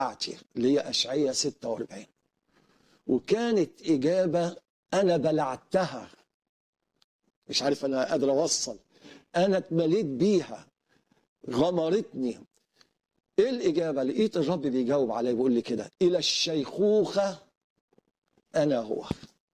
بتاعتي اللي هي أشعية 46 وكانت إجابة أنا بلعتها مش عارف أنا قادر أوصل أنا اتمليت بيها غمرتني إيه الإجابة لقيت الرب بيجاوب عليا بيقول لي كده إلى الشيخوخة أنا هو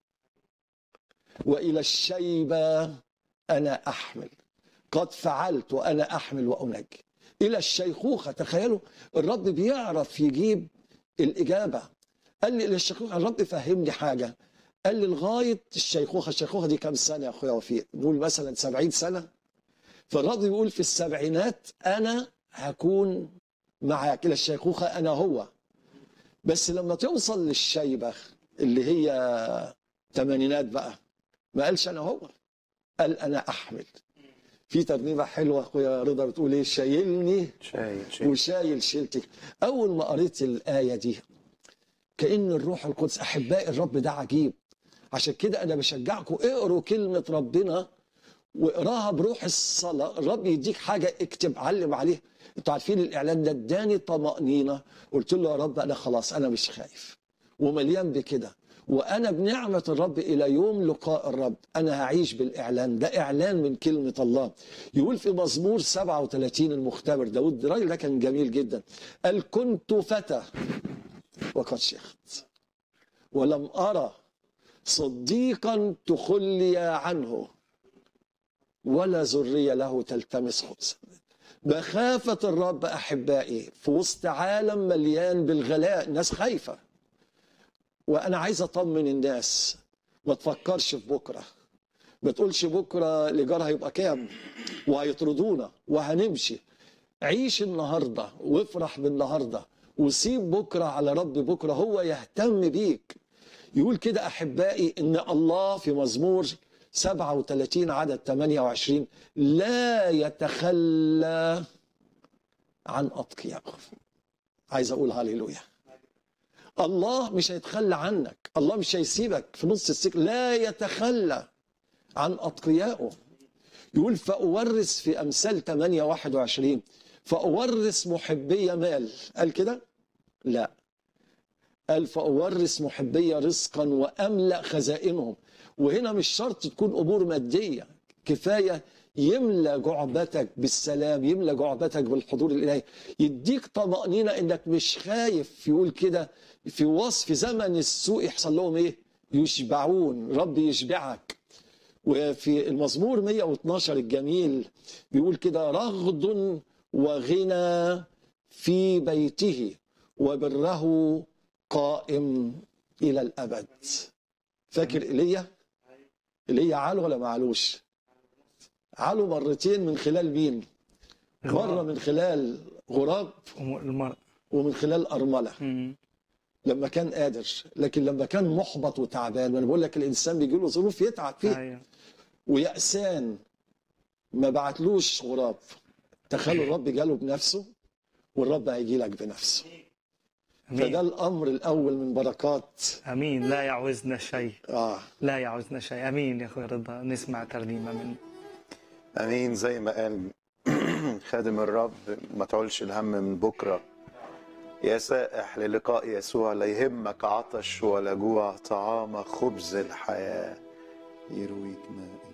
وإلى الشيبة أنا أحمل قد فعلت وأنا أحمل وأنجي إلى الشيخوخة تخيلوا الرب بيعرف يجيب الإجابة قال لي إلى الشيخوخة الرب فهمني حاجة قال لي لغاية الشيخوخة الشيخوخة دي كام سنة يا أخويا وفيق نقول مثلا سبعين سنة فالرب بيقول في السبعينات أنا هكون معاك إلى الشيخوخة أنا هو بس لما توصل للشيبة اللي هي تمانينات بقى ما قالش أنا هو قال أنا أحمل في ترنيمة حلوة أخويا رضا بتقول إيه شايلني شايل شايل وشايل شيلتك أول ما قريت الآية دي كأن الروح القدس أحبائي الرب ده عجيب عشان كده أنا بشجعكم اقروا كلمة ربنا واقراها بروح الصلاة الرب يديك حاجة اكتب علم عليها انتوا عارفين الإعلان ده اداني طمأنينة قلت له يا رب أنا خلاص أنا مش خايف ومليان بكده وأنا بنعمة الرب إلى يوم لقاء الرب أنا هعيش بالإعلان ده إعلان من كلمة الله يقول في مزمور 37 المختبر داود الراجل ده كان جميل جدا قال كنت فتى وقد شيخت ولم أرى صديقا تخلي عنه ولا ذرية له تلتمس خبزا مخافة الرب أحبائي في وسط عالم مليان بالغلاء الناس خايفة وأنا عايز أطمن الناس ما تفكرش في بكرة ما تقولش بكرة الإيجار هيبقى كام وهيطردونا وهنمشي عيش النهاردة وافرح بالنهاردة وسيب بكرة على رب بكرة هو يهتم بيك يقول كده أحبائي إن الله في مزمور 37 عدد 28 لا يتخلى عن أتقيائه عايز أقول هللويا الله مش هيتخلى عنك الله مش هيسيبك في نص السكة لا يتخلى عن أتقيائه يقول فأورث في أمثال 8 21 فأورث محبي مال قال كده لا قال فأورث محبي رزقا وأملأ خزائنهم وهنا مش شرط تكون أمور مادية كفاية يملى جعبتك بالسلام يملى جعبتك بالحضور الإلهي يديك طمأنينة إنك مش خايف يقول كده في وصف زمن السوء يحصل لهم إيه يشبعون رب يشبعك وفي المزمور 112 الجميل بيقول كده رغد وغنى في بيته وبره قائم إلى الأبد فاكر إيليا إيليا عالو ولا ما عالوش عالو مرتين من خلال مين مرة من خلال غراب المرأة ومن خلال أرملة مم. لما كان قادر لكن لما كان محبط وتعبان وانا بقول لك الانسان بيجي له ظروف يتعب فيها أيوة. ويأسان ما بعتلوش غراب تخيلوا الرب جاله بنفسه والرب هيجي لك بنفسه فده أمين الامر الاول من بركات أمين لا يعوزنا شيء اه لا يعوزنا شيء أمين يا أخوي رضا نسمع ترنيمة من امين زي ما قال خادم الرب ما تعولش الهم من بكره يا سائح للقاء يسوع لا يهمك عطش ولا جوع طعام خبز الحياه يرويك ماء